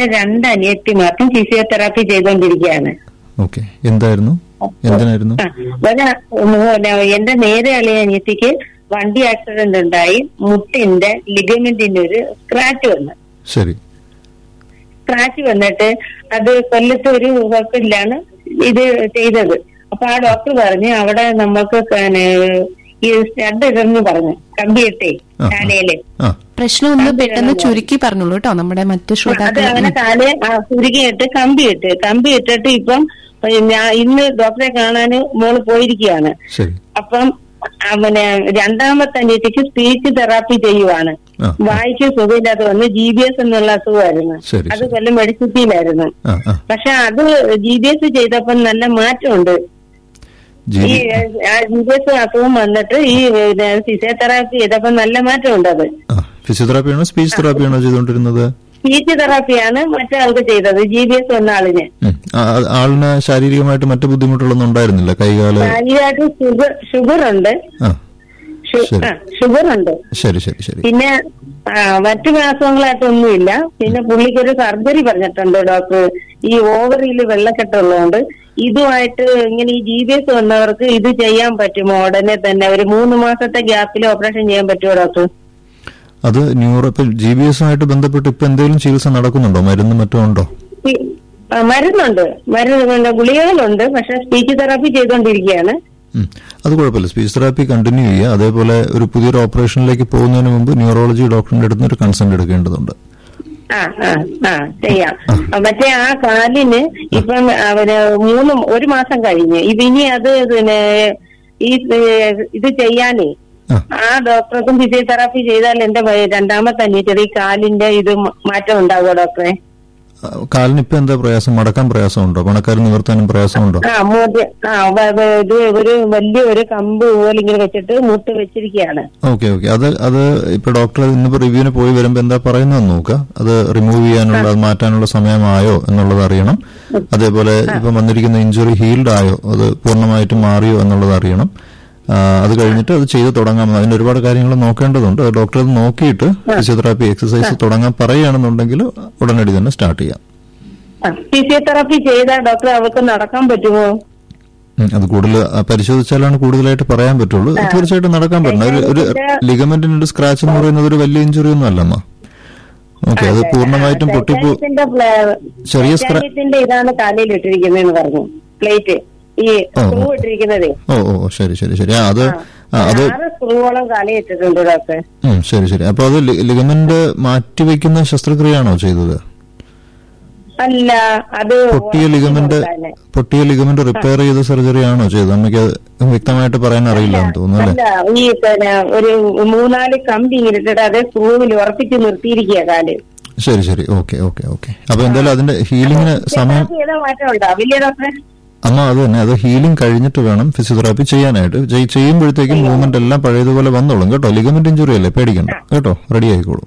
പക്ഷെ രണ്ട് അനിയത്തിമാർക്കും ഫിസിയോതെറാപ്പി ചെയ്തുകൊണ്ടിരിക്കുകയാണ് ഓക്കെ എന്തായിരുന്നു എന്തിനായിരുന്നു ആ, ഒരാ- പിന്നെ എന്റെ നേരെ അളിയ അനിയത്തിക്ക് വണ്ടി ആക്സിഡന്റ് ഉണ്ടായി മുട്ടിന്റെ ലിഗമെന്റിന് ഒരു സ്ക്രാച്ച് വന്നു ശരി സ്ക്രാച്ച് വന്നിട്ട് അത് കൊല്ലത്ത് ഒരു ഹോസ്പിറ്റലാണ് ഇത് ചെയ്തത് അപ്പൊ ആ ഡോക്ടർ പറഞ്ഞു അവിടെ നമുക്ക് പിന്നെ ഈ സ്റ്റഡ് ഇതെന്ന് പറഞ്ഞു കമ്പിയിട്ടേ ആ. കാലയില് ആ പ്രശ്നം ഒന്ന് പെട്ടെന്ന് ചുരുക്കി പറഞ്ഞോളൂ കേട്ടോ നമ്മുടെ മറ്റു അത് ശ്രോതാക്കൾ അവനെ കാല് കുരുകിയിട്ട് കമ്പി ഇട്ട് കമ്പി ഇട്ടിട്ട് ഇപ്പം ഞാൻ ഇന്ന് ഡോക്ടറെ കാണാൻ മോള് പോയിരിക്കുകയാണ് ശരി അപ്പം അവന് രണ്ടാമത്തെ അനിയത്തിക്ക് സ്പീച്ച് തെറാപ്പി ചെയ്യുവാണ് ആ. വായിക്ക് സുഖമില്ലാതെ വന്ന് ജി ബി എസ് എന്നുള്ള അസുഖമായിരുന്നു ശരി, അത് ശരി. കൊല്ലം മെഡിസിറ്റിയിലായിരുന്നു ആ ആ പക്ഷെ അത് ജി ബി എസ് ചെയ്തപ്പം നല്ല മാറ്റമുണ്ട് ജി ഈ ജി ബി എസ് അസുഖം വന്നിട്ട് ഈ ഫിസിയോതെറാപ്പി ചെയ്തപ്പം നല്ല മാറ്റമുണ്ട് അത് ആ ഫിസിയോതെറാപ്പിയാണോ സ്പീച്ച് തെറാപ്പിയാണോ ചെയ്തുകൊണ്ടിരുന്നത് സ്പീച്ച് തെറാപ്പിയാണ് മറ്റേ ആൾക്ക് ചെയ്തത് ജി ബി എസ് വന്ന ആളിന് ഉം. ആ- ആ- ആളിന് ശാരീരികമായിട്ട് മറ്റു ബുദ്ധിമുട്ടുകളൊന്നും ഉണ്ടായിരുന്നില്ല കൈകാല് കാര്യമായിട്ട് ഷുഗർ ഷുഗർ ഉണ്ട് ആ ഷു- ശരി. ആ, ഷുഗർ ഉണ്ട് ശരി ശരി ശരി പിന്നെ ആ, മറ്റു അസുഖങ്ങളായിട്ടൊന്നുമില്ല പിന്നെ പുള്ളിക്കൊരു സർജറി പറഞ്ഞിട്ടുണ്ട് ഡോക്ടർ ഈ ഓവറിയിൽ വെള്ളക്കെട്ടുള്ളതുകൊണ്ട് ഇതുമായിട്ട് ഇങ്ങനെ ഈ ജി ബി എസ് വന്നവർക്ക് ഇത് ചെയ്യാൻ പറ്റുമോ ഉടനെ തന്നെ ഒരു മൂന്ന് മാസത്തെ ഗ്യാപ്പിൽ ഓപ്പറേഷൻ ചെയ്യാൻ പറ്റുമോ ഡോക്ടർ അത് ന്യൂറോ ഇപ്പൊ ജി ബി എസുമായിട്ട് ബന്ധപ്പെട്ട് ഇപ്പൊ എന്തെങ്കിലും ചികിത്സ നടക്കുന്നുണ്ടോ മരുന്ന് മറ്റോ ഉണ്ടോ ഈ, ആ, മരുന്നുണ്ട് മരുന്ന് പിന്നെ ഗുളികകളുണ്ട് പക്ഷെ സ്പീച്ച് തെറാപ്പി ചെയ്തുകൊണ്ടിരിക്കുകയാണ് ഉം. അത് കുഴപ്പമില്ല സ്പീച്ച് തെറാപ്പി കണ്ടിന്യൂ ചെയ്യുക അതേപോലെ ഒരു പുതിയൊരു ഓപ്പറേഷനിലേക്ക് പോകുന്നതിന് മുമ്പ് ന്യൂറോളജി ഡോക്ടറിന്റെ അടുത്ത് ഒരു കൺസൾട്ട് എടുക്കേണ്ടതുണ്ട് ആ ആ ആ ചെയ്യാം മറ്റേ ആ കാലിന് ഇപ്പം അവന് മൂന്ന് ഒരു മാസം കഴിഞ്ഞ് ഇപ്പൊ ഇനി അത് പിന്നെ ഈ ഏഹ്, ഇത് ചെയ്യാനേ ആ. ആ ഡോക്ടർക്കും ഫിസിയോതെറാപ്പി ചെയ്താൽ എന്റെ വയ- രണ്ടാമത്തെ അനിയത്തിയുടെ ഈ കാലിന്റെ ഇത് മ- മാറ്റം ഉണ്ടാവുമോ ഡോക്ടറെ ആ, കാലിന് ഇപ്പൊ എന്താ പ്രയാസം മടക്കാൻ പ്രയാസമുണ്ടോ പണക്കാർ നിവർത്താനും പ്രയാസമുണ്ടോ ആ മൂന്ന് ആ വ- വ- ഇത് ഒരു വലിയ ഒരു കമ്പ് പോലെ ഇങ്ങനെ വെച്ചിട്ട് മുട്ട് വെച്ചിരിക്കുകയാണ് ഓക്കെ ഓക്കെ അത് അത് ഇപ്പൊ ഡോക്ടർ ഇന്നിപ്പോ റിവ്യൂവിന് പോയി വരുമ്പോ എന്താ പറയുന്നതെന്ന് നോക്കുക അത് റിമൂവ് ചെയ്യാനുള്ള അത് മാറ്റാനുള്ള സമയമായോ എന്നുള്ളത് അറിയണം അതേപോലെ ഇപ്പൊ വന്നിരിക്കുന്ന ഇഞ്ചുറി ഹീൽഡ് ആയോ അത് പൂർണ്ണമായിട്ടും മാറിയോ എന്നുള്ളത് അറിയണം ആ, അത് കഴിഞ്ഞിട്ട് അത് ചെയ്ത് തുടങ്ങാം അതിന് ഒരുപാട് കാര്യങ്ങൾ നോക്കേണ്ടതുണ്ട് അത് ഡോക്ടർ അത് നോക്കിയിട്ട് ഫിസിയോതെറാപ്പി എക്സസൈസ് തുടങ്ങാൻ പറയുകയാണെന്നുണ്ടെങ്കിൽ ഉടനടി തന്നെ സ്റ്റാർട്ട് ചെയ്യാം ഫിസിയോതെറാപ്പി ചെയ്താൽ ഡോക്ടർ അവർക്ക് നടക്കാൻ പറ്റുമോ ഉം, അത് കൂടുതൽ ആ, പരിശോധിച്ചാലാണ് കൂടുതലായിട്ട് പറയാൻ പറ്റുള്ളൂ തീർച്ചയായിട്ടും നടക്കാൻ പറ്റണം ഒരു ഒരു ലിഗമെന്റിന് ഒരു സ്ക്രാച്ച് എന്ന് പറയുന്നത് ഒരു വലിയ ഇഞ്ചുറി ഒന്നും അല്ലമ്മ ഓക്കെ അത് പൂർണ്ണമായിട്ടും പൊട്ടിപ്പോ ടൈറ്റാനിയത്തിന്റെ പ്ല- ചെറിയ സ്ക്രാ- ടൈറ്റാനിയത്തിന്റെ ഇതാണ് കാലയിൽ ഇട്ടിരിക്കുന്നതെന്ന് പറഞ്ഞു പ്ലേറ്റ് ഈ ഓ, സ്ക്രൂ ഓ. ഇട്ടിരിക്കുന്നതേ ഓ ഓ ശരി ശരി ശരി ആ അത് ആ, അത് ആറ് സ്ക്രൂവോളം കാലയിൽ ഇട്ടിട്ടുണ്ട് ഡോക്ടർ ഉം, ശരി ശരി അപ്പൊ അത് ലി- ലിഗമെന്റ് മാറ്റിവെക്കുന്ന ശസ്ത്രക്രിയയാണോ ചെയ്തത് അല്ല അത് പൊട്ടിയ ലിഗമെന്റ് ഉറപ്പിച്ച് കൊടുക്കാന്. പൊട്ടിയ ലിഗമെന്റ് റിപ്പയർ ചെയ്ത സർജറി ആണോ ചെയ്തത് നമുക്ക് അത് വ്യക്തമായിട്ട് പറയാൻ അറിയില്ല എന്ന് തോന്നുന്നു അല്ലേ അല്ല ഈ പിന്നെ ഒരു മൂന്നാല് കമ്പി ഇങ്ങനെ ഇട്ടിട്ട് അതേ സ്ക്രൂവിൽ ഉറപ്പിച്ച് നിർത്തിയിരിക്കുക കാല് ശരി ശരി ഓക്കെ ഓക്കെ ഓക്കെ അപ്പൊ എന്തായാലും അതിന്റെ ഹീലിംഗിന് സമയം ഫിസിയോതെറാപ്പി ചെയ്താൽ മാറ്റം ഉണ്ടാവില്ലേ ഡോക്ടറെ അമ്മ അത് തന്നെ അത് ഹീലിംഗ് കഴിഞ്ഞിട്ട് വേണം ഫിസിയോതെറാപ്പി ചെയ്യാനായിട്ട് ചെയ്- ചെയ്യുമ്പോഴത്തേക്കും മൂവ്മെന്റ് എല്ലാം പഴയതുപോലെ വന്നോളും കേട്ടോ ലിഗമെന്റ് ഇഞ്ചുറി അല്ലേ പേടിക്കണ്ട കേട്ടോ റെഡി ആയിക്കോളും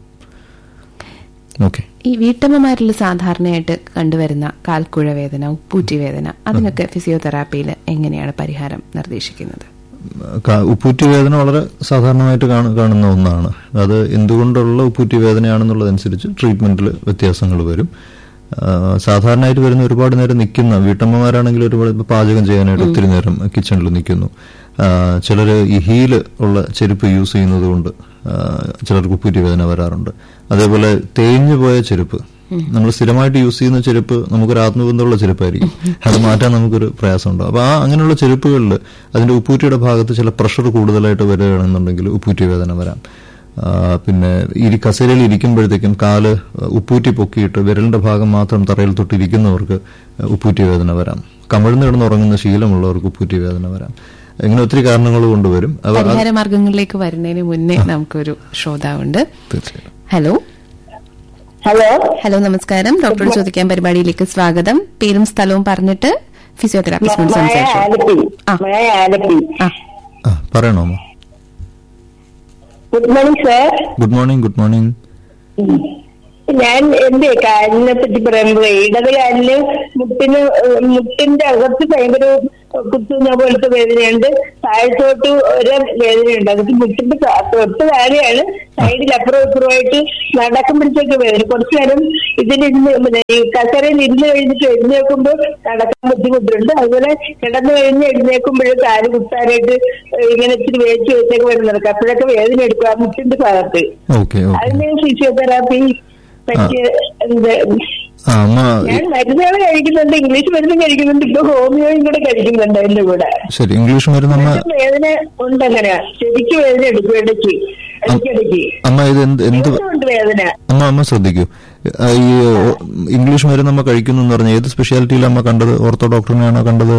ഓക്കെ ഈ വീട്ടമ്മമാരിൽ സാധാരണയായിട്ട് കണ്ടുവരുന്ന കാൽക്കുഴ വേദന ഉപ്പൂറ്റി വേദന അതിനൊക്കെ ഫിസിയോതെറാപ്പിയിൽ എങ്ങനെയാണ് പരിഹാരം നിർദ്ദേശിക്കുന്നത് ക- ഉപ്പൂറ്റി വേദന വളരെ സാധാരണമായിട്ട് കാണു- കാണുന്ന ഒന്നാണ് അത് എന്തുകൊണ്ടുള്ള ഉപ്പൂറ്റി വേദനയാണെന്നുള്ളതനുസരിച്ച് ട്രീറ്റ്മെന്റിൽ വ്യത്യാസങ്ങൾ വരും ആ, സാധാരണയായിട്ട് വരുന്ന ഒരുപാട് നേരം നിൽക്കുന്ന വീട്ടമ്മമാരാണെങ്കിൽ ഒരുപാട് ഇപ്പൊ പാചകം ചെയ്യാനായിട്ട് ഒത്തിരി നേരം കിച്ചണിൽ നിൽക്കുന്നു ചിലർ ഈ ഹീല് ഉള്ള ചെരുപ്പ് യൂസ് ചെയ്യുന്നത് കൊണ്ട് ആ, ചിലർക്ക് ഉപ്പൂറ്റി വേദന വരാറുണ്ട് അതേപോലെ തേഞ്ഞു പോയ ചെരുപ്പ് നമ്മൾ സ്ഥിരമായിട്ട് യൂസ് ചെയ്യുന്ന ചെരുപ്പ് നമുക്കൊരു ആത്മബന്ധമുള്ള ചെരുപ്പായിരിക്കും അത് മാറ്റാൻ നമുക്കൊരു പ്രയാസം ഉണ്ടാവും അപ്പൊ ആ അങ്ങനെയുള്ള ചെരുപ്പുകളിൽ അതിന്റെ ഉപ്പൂറ്റിയുടെ ഭാഗത്ത് ചില പ്രഷർ കൂടുതലായിട്ട് വരികയാണെന്നുണ്ടെങ്കിൽ ഉപ്പൂറ്റി വേദന വരാം ആ, പിന്നെ ഇരി കസേരയിൽ ഇരിക്കുമ്പോഴത്തേക്കും കാല് ഉപ്പൂറ്റി പൊക്കിയിട്ട് വിരലിന്റെ ഭാഗം മാത്രം തറയിൽ തൊട്ടിരിക്കുന്നവർക്ക് ഉപ്പൂറ്റി വേദന വരാം കമിഴ്ന്ന് കിടന്ന് ഉറങ്ങുന്ന ശീലമുള്ളവർക്ക് ഉപ്പൂറ്റി വേദന വരാം ഇങ്ങനെ ഒത്തിരി കാരണങ്ങൾ കൊണ്ടുവരും അവ അത് പരിഹാര മാർഗങ്ങളിലേക്ക് വരുന്നതിന് മുന്നേ നമുക്കൊരു ശ്രോതാവുണ്ട് തീർച്ചയായും ഹലോ ഹലോ ഹലോ നമസ്കാരം ഡോക്ടറോട് ചോദിക്കാൻ പരിപാടിയിലേക്ക് സ്വാഗതം പേരും സ്ഥലവും പറഞ്ഞിട്ട് ഫിസിയോതെറാപ്പിസ്റ്റിനോട് മായ സംസാരിച്ചു ആലപ്പി ആ. മായ ആലപ്പി ആ ആ പറയണോ അമ്മ good morning sir good morning good morning ഞാൻ എന്റെ കാലിനെ പറ്റി പറയുമ്പോ ഇടത് കാലില് മുട്ടിന് ഏഹ് മുട്ടിന്റെ അകത്ത് ഭയങ്കര കുത്തുന്ന പോലത്തെ വേദനയുണ്ട് താഴത്തോട്ട് ഒരു വേദനയുണ്ട് അതൊക്കെ മുട്ടിന്റെ ത- തൊട്ട് താഴെയാണ് സൈഡിൽ അപ്പുറം ഇപ്പുറമായിട്ട് നടക്കുമ്പോഴത്തേക്ക് വേദന കുറച്ചു നേരം ഇതിലിരുന്ന് പിന്നെ ഈ കസരയിൽ ഇരുന്ന് കഴിഞ്ഞിട്ട് എഴുന്നേൽക്കുമ്പോൾ നടക്കാൻ ബുദ്ധിമുട്ടുണ്ട് അതുപോലെ കിടന്നു കഴിഞ്ഞ് എഴുന്നേൽക്കുമ്പോഴും കാല് കുത്താനായിട്ട് ഇങ്ങനെ ഇച്ചിരി വേച്ച് വെച്ചൊക്കെ വേണം നടക്കുക അപ്പോഴൊക്കെ വേദന എടുക്കും ആ മുട്ടിന്റെ ഭാഗത്ത് ഓക്കെ ഓക്കെ അതിന് ഫിസിയോതെറാപ്പി പറ്റിയ എന്ത് ആ അമ്മ ഞാൻ മരുന്നുകൾ കഴിക്കുന്നുണ്ട് ഇംഗ്ലീഷ് മരുന്നും കഴിക്കുന്നുണ്ട് ഇപ്പൊ ഹോമിയോയും കൂടെ കഴിക്കുന്നുണ്ട് അതിന്റെ കൂടെ ശരി ഇംഗ്ലീഷ് മരുന്ന് അമ്മ എന്നിട്ടും വേദന ഉണ്ട് അങ്ങനെ ശരിക്കും വേദന എടുക്കും ഇടയ്ക്ക് ഇടയ്ക്കിടയ്ക്ക് അമ്മ ഇത് എന്ത് എന്ത് ഉണ്ട് വേദന അമ്മ അമ്മ ശ്രദ്ധിക്കൂ ആ, ഈ ഓ- ഇംഗ്ലീഷ് മരുന്ന് അമ്മ കഴിക്കുന്നു എന്ന് പറഞ്ഞ ഏത് സ്പെഷ്യാലിറ്റിയിലാണ് അമ്മ കണ്ടത് ഓർത്തോ ഡോക്ടറിനെയാണോ കണ്ടത്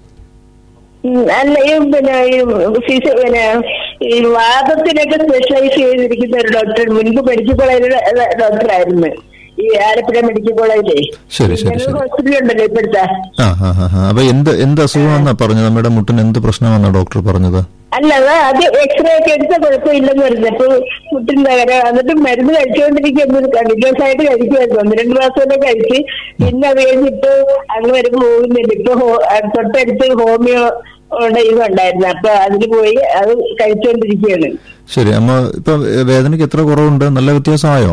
ഉം, അല്ല ഈ പിന്നെ ഈ ഫിസി പിന്നെ ഈ വാദത്തിനൊക്കെ സ്പെഷ്യലൈസ് ചെയ്തിരിക്കുന്ന ഒരു ഡോക്ടർ മുൻപ് മെഡിക്കൽ കോളേജിലെ ഡോക്ടറായിരുന്നു ഈ ആലപ്പുഴ മെഡിക്കൽ കോളേജിലെ ശരി, ശരി, ശരി. ഹോസ്പിറ്റൽ ഉണ്ടല്ലോ ഇപ്പോഴത്തെ ആ ഹാ ഹാ ഹാ അപ്പൊ എന്ത് എന്ത് അസുഖമാണെന്നാ പറഞ്ഞത് നമ്മുടെ മുട്ടിന് എന്ത് പ്രശ്നമാണെന്നാ ഡോക്ടർ പറഞ്ഞത് അല്ല അത് ആദ്യം എക്സ്റേ ഒക്കെ എടുത്ത കുഴപ്പമില്ലെന്ന് പറഞ്ഞു അപ്പൊ മുട്ടിന് തകരാ എന്നിട്ട് മരുന്ന് കഴിച്ചുകൊണ്ടിരിക്കുന്നു കണ്ടിന്യൂസ് ആയിട്ട് കഴിക്കുമായിരുന്നു ഒന്ന് രണ്ട് മാസം വരെ കഴിച്ച് പിന്നെ അത് കഴിഞ്ഞിട്ട് അങ്ങ് വരെ പോകുന്നില്ല ഇപ്പൊ ഹോ- ആ തൊട്ടടുത്ത് ഹോമിയോ യുടെ ഇതുണ്ടായിരുന്നു അപ്പൊ അതിന് പോയി അത് കഴിച്ചുകൊണ്ടിരിക്കുകയാണ് ശരി അമ്മ ഇപ്പൊ വേദനയ്ക്ക് എത്ര കുറവുണ്ട് നല്ല വ്യത്യാസമായോ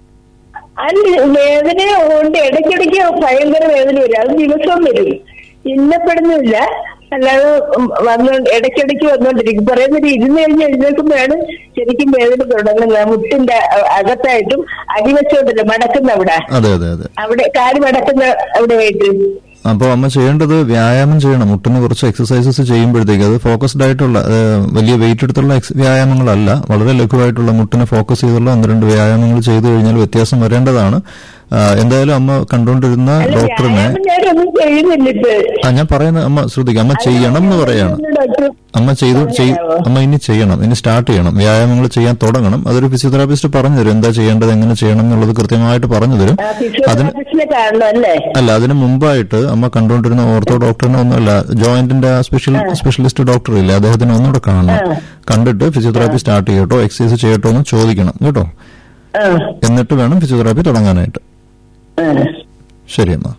അല്ല വേദന കൊണ്ട് ഇടയ്ക്കിടയ്ക്ക് ഭയങ്കര വേദന വരും അത് ദിവസവും വരും ഇന്നപ്പെടുന്നില്ല അല്ലാതെ വന്നോണ്ട് ഇടയ്ക്കിടയ്ക്ക് വന്നോണ്ടിരിക്കും കുറെ നേരം ഇരുന്ന് കഴിഞ്ഞ് എഴുന്നേൽക്കുമ്പോഴാണ് ശരിക്കും വേദന തുടങ്ങുന്നത് മുട്ടിന്റെ അ- അകത്തായിട്ടും അടിവശമുണ്ടല്ലോ മടക്കുന്ന അവിടെ അതെ അതെ അതെ അവിടെ കാല് മടക്കുന്ന അവിടെ ആയിട്ട് അപ്പോൾ അമ്മ ചെയ്യേണ്ടത് വ്യായാമം ചെയ്യണം മുട്ടിന് കുറച്ച് എക്സസൈസസ് ചെയ്യുമ്പോഴത്തേക്ക് അത് ഫോക്കസ്ഡ് ആയിട്ടുള്ള ഏഹ്, വലിയ വെയിറ്റ് എടുത്തുള്ള ex- വ്യായാമങ്ങളല്ല വളരെ ലഘുവായിട്ടുള്ള മുട്ടിനെ ഫോക്കസ് ചെയ്തുള്ള ഒന്ന് രണ്ട് വ്യായാമങ്ങൾ ചെയ്തു കഴിഞ്ഞാൽ വ്യത്യാസം വരേണ്ടതാണ് ആ, എന്തായാലും അമ്മ കണ്ടുകൊണ്ടിരുന്ന അല്ല ഡോക്ടറിനെ വ്യായാമം ഞാനൊന്നും ചെയ്യുന്നില്ല ഇപ്പൊ ആ ഞാൻ പറയുന്ന അമ്മ ശ്രദ്ധിക്കുക അമ്മ ചെയ്യണം എന്ന് പറയാണ് ഡോക്ടർ അമ്മ ചെയ്തു ചെയ്- പറഞ്ഞുതരാമോ? അമ്മ ഇനി ചെയ്യണം ഇനി സ്റ്റാർട്ട് ചെയ്യണം വ്യായാമങ്ങൾ ചെയ്യാൻ തുടങ്ങണം അതൊരു ഫിസിയോതെറാപ്പിസ്റ്റ് പറഞ്ഞു തരും എന്താ ചെയ്യേണ്ടത് എങ്ങനെ ചെയ്യണം എന്നുള്ളത് കൃത്യമായിട്ട് പറഞ്ഞു തരും അതിന് ഫിസിയോതെറാപ്പിസ്റ്റിനെ കാണണം അല്ലേ അല്ല അതിന് മുമ്പായിട്ട് അമ്മ കണ്ടുകൊണ്ടിരുന്ന ഓർത്തോ ഡോക്ടറിനെ ഒന്നുമല്ല ജോയിന്റിന്റെ ആ സ്പെഷ്യൽ സ്പെഷ്യലിസ്റ്റ് ഡോക്ടർ ഇല്ലേ അദ്ദേഹത്തിന് ഒന്നുകൂടെ കാണണം കണ്ടിട്ട് ഫിസിയോതെറാപ്പി സ്റ്റാർട്ട് ചെയ്യട്ടോ എക്സസൈസ് ചെയ്യട്ടോ എന്ന് ചോദിക്കണം കേട്ടോ ആ എന്നിട്ട് വേണം ഫിസിയോതെറാപ്പി തുടങ്ങാനായിട്ട് ആ ശരി അമ്മ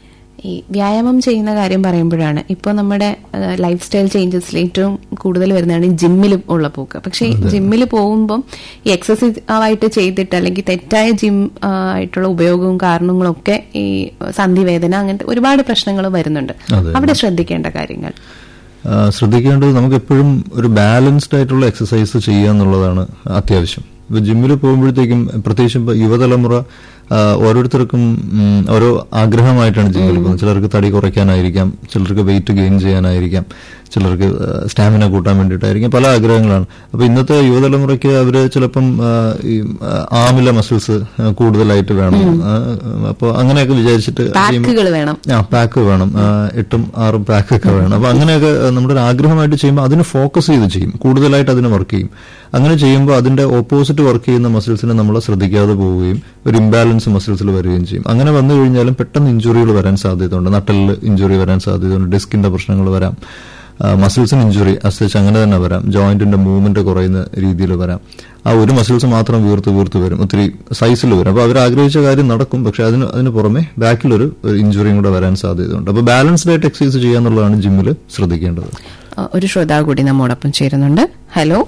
ഈ വ്യായാമം ചെയ്യുന്ന കാര്യം പറയുമ്പോഴാണ് ഇപ്പോൾ നമ്മുടെ ലൈഫ് സ്റ്റൈൽ ചേഞ്ചസിൽ ഏറ്റവും കൂടുതൽ വരുന്നതാണ് ഈ ജിമ്മിൽ ഉള്ള പോക്ക് പക്ഷേ ജിമ്മിൽ പോകുമ്പം ഈ എക്സസൈസ് ആയിട്ട് ചെയ്തിട്ട് അല്ലെങ്കിൽ തെറ്റായ ജിം ആ, ആയിട്ടുള്ള ഉപയോഗവും കാരണങ്ങളും ഒക്കെ ഈ സന്ധിവേദന അങ്ങനത്തെ ഒരുപാട് പ്രശ്നങ്ങൾ വരുന്നുണ്ട് അതെ. അവിടെ ശ്രദ്ധിക്കേണ്ട കാര്യങ്ങൾ ആ, ശ്രദ്ധിക്കേണ്ടത് നമുക്ക് എപ്പോഴും ഒരു ബാലൻസ്ഡ് ആയിട്ടുള്ള എക്സസൈസ് ചെയ്യുക എന്നുള്ളതാണ് അത്യാവശ്യം ഇപ്പൊ ജിമ്മിൽ പോകുമ്പോഴത്തേക്കും പ്രത്യേകിച്ചും ഇപ്പൊ യുവതലമുറ ആ, ഓരോരുത്തർക്കും ഉം, ഓരോ ആഗ്രഹമായിട്ടാണ് ജിമ്മിൽ പോകുന്നത് ചിലർക്ക് തടി കുറയ്ക്കാനായിരിക്കാം ചിലർക്ക് വെയിറ്റ് ഗെയിൻ ചെയ്യാനായിരിക്കാം ചിലർക്ക് സ്റ്റാമിന കൂട്ടാൻ വേണ്ടിയിട്ടായിരിക്കും പല ആഗ്രഹങ്ങളാണ് അപ്പൊ ഇന്നത്തെ യുവതലമുറയ്ക്ക് അവര് ചിലപ്പം ആ, ഈ ആ, ആമില മസിൽസ് കൂടുതലായിട്ട് വേണം അപ്പോൾ അങ്ങനെയൊക്കെ വിചാരിച്ചിട്ട് gym- പാക്കുകൾ വേണം ആ പാക്ക് വേണം ആ, എട്ടും ആറും പാക്ക് ഒക്കെ വേണം അപ്പൊ അങ്ങനെയൊക്കെ ആ, നമ്മുടെ ഒരു ആഗ്രഹമായിട്ട് ചെയ്യുമ്പോൾ അതിന് ഫോക്കസ് ചെയ്ത് ചെയ്യും കൂടുതലായിട്ട് അതിന് വർക്ക് ചെയ്യും അങ്ങനെ ചെയ്യുമ്പോൾ അതിന്റെ ഓപ്പോസിറ്റ് വർക്ക് ചെയ്യുന്ന മസിൽസിനെ നമ്മൾ ശ്രദ്ധിക്കാതെ പോവുകയും ഒരു ഇംബാലൻസ് മസിൽസിൽ വരികയും ചെയ്യും അങ്ങനെ വന്നു കഴിഞ്ഞാലും പെട്ടെന്ന് ഇഞ്ചുറികൾ വരാൻ സാധ്യതയുണ്ട് നട്ടലിൽ ഇഞ്ചുറി വരാൻ സാധ്യതയുണ്ട് ഡിസ്കിന്റെ പ്രശ്നങ്ങൾ വരാം മസിൽസിന് ഇഞ്ചുറി അസച്ച് അങ്ങനെ തന്നെ വരാം ജോയിന്റിന്റെ മൂവ്മെന്റ് കുറയുന്ന രീതിയിൽ വരാം ആ ഒരു മസിൽസ് മാത്രം വീർത്ത് വീർത്ത് വരും ഒത്തിരി സൈസിൽ വരും അപ്പോൾ അവർ ആഗ്രഹിച്ച കാര്യം നടക്കും പക്ഷെ അതിന് അതിന് പുറമെ ബാക്കിലൊരു ഇഞ്ചുറിയും കൂടെ വരാൻ സാധ്യതയുണ്ട് അപ്പോൾ ബാലൻസ്ഡ് ആയിട്ട് എക്സസൈസ് ചെയ്യുക എന്നുള്ളതാണ് ജിമ്മിൽ ശ്രദ്ധിക്കേണ്ടത് ആ, ഒരു ശ്രോതാവ് കൂടി നമ്മോടൊപ്പം ചേരുന്നുണ്ട് ഹലോ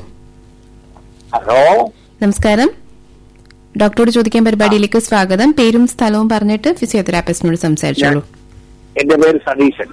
ഹലോ നമസ്കാരം ഡോക്ടറോട് ചോദിക്കാൻ പരിപാടിയിലേക്ക് സ്വാഗതം പേരും സ്ഥലവും പറഞ്ഞിട്ട് ഫിസിയോതെറാപ്പിസ്റ്റിനോട് സംസാരിച്ചോളൂ എന്റെ പേര് സതീശൻ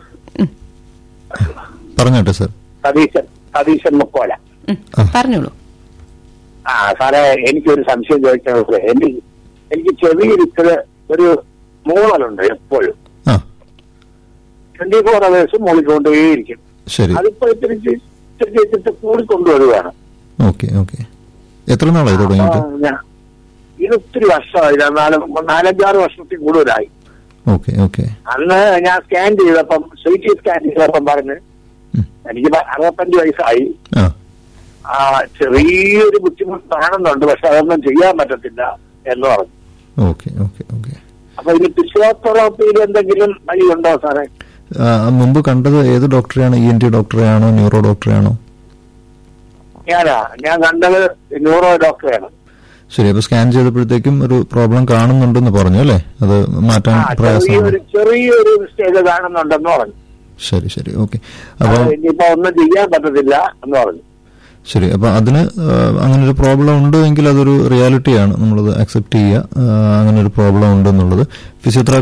പറഞ്ഞോട്ടെ സർ സതീശൻ സതീശൻ മുക്കോല ഉം, പറഞ്ഞോളൂ ആ സാറേ എനിക്കൊരു സംശയം ചോദിക്കുന്നത് എനിക്ക് എനിക്ക് ചെവിയിരിക്കല് ഒരു മൂളലുണ്ട് എപ്പോഴും ആ ട്വന്റി ഫോർ അവേഴ്സ് മൂളിക്കൊണ്ടേയിരിക്കും ശരി അതിപ്പോ ഇത്തിരി ചി- ഇത്തിരി ഇത്തിരി കൂടിക്കൊണ്ടുവരുവാണ് ഓക്കെ ഓക്കെ എത്ര നാളായി അപ്പൊ തുടങ്ങിയിട്ട് ഞാൻ- ഇത് ഒത്തിരി വർഷമായി ഞാൻ നാല് നാലഞ്ചാറ് വർഷത്തിൽ കൂടുതലായി ഓക്കെ ഓക്കെ അന്ന് ഞാൻ സ്കാൻ ചെയ്തപ്പം സി ടി സ്കാൻ ചെയ്തപ്പം പറഞ്ഞ് ഉം. എനിക്ക് പ- അറുപത്തഞ്ച് വയസ്സായി ആ ആ ചെറിയൊരു ബുദ്ധിമുട്ട് കാണുന്നുണ്ട് പക്ഷെ അതൊന്നും ചെയ്യാൻ പറ്റത്തില്ല എന്ന് പറഞ്ഞു ഓക്കെ ഓക്കെ ഓക്കെ അപ്പൊ ഇനി ഫിസിയോതെറാപ്പിയിൽ എന്തെങ്കിലും വഴിയുണ്ടോ സാറേ ആ, മുമ്പ് കണ്ടത് ഏത് ഡോക്ടറെയാണ് ഇ എൻ ടി ഡോക്ടറെയാണോ ന്യൂറോ ഡോക്ടറെയാണോ ഞാനാ ഞാൻ കണ്ടത് ന്യൂറോ ഡോക്ടറെയാണ് ശരി അപ്പൊ സ്കാൻ ചെയ്തപ്പോഴത്തേക്കും ഒരു പ്രോബ്ലം കാണുന്നുണ്ടെന്ന് പറഞ്ഞു അല്ലേ അത് മാറ്റാൻ ആ പ്രയാസമാണ് ചെറിയൊരു ചെറിയൊരു മിസ്റ്റേക്ക് കാണുന്നുണ്ടെന്ന് പറഞ്ഞു ശരി ശരി ഓക്കെ അത് അപ്പോൾ ഇനിയിപ്പോ ഒന്നും ചെയ്യാൻ പറ്റത്തില്ല എന്ന് പറഞ്ഞു ശരി അപ്പൊ അതിന് ആ, അങ്ങനെ ഒരു പ്രോബ്ലം ഉണ്ട് എങ്കിൽ അതൊരു റിയാലിറ്റിയാണ് നമ്മളത് അക്സെപ്റ്റ് ചെയ്യുക ആ, അങ്ങനെ ഒരു പ്രോബ്ലം ഉണ്ട് എന്നുള്ളത് ഫിസിയോതെറാപ്പി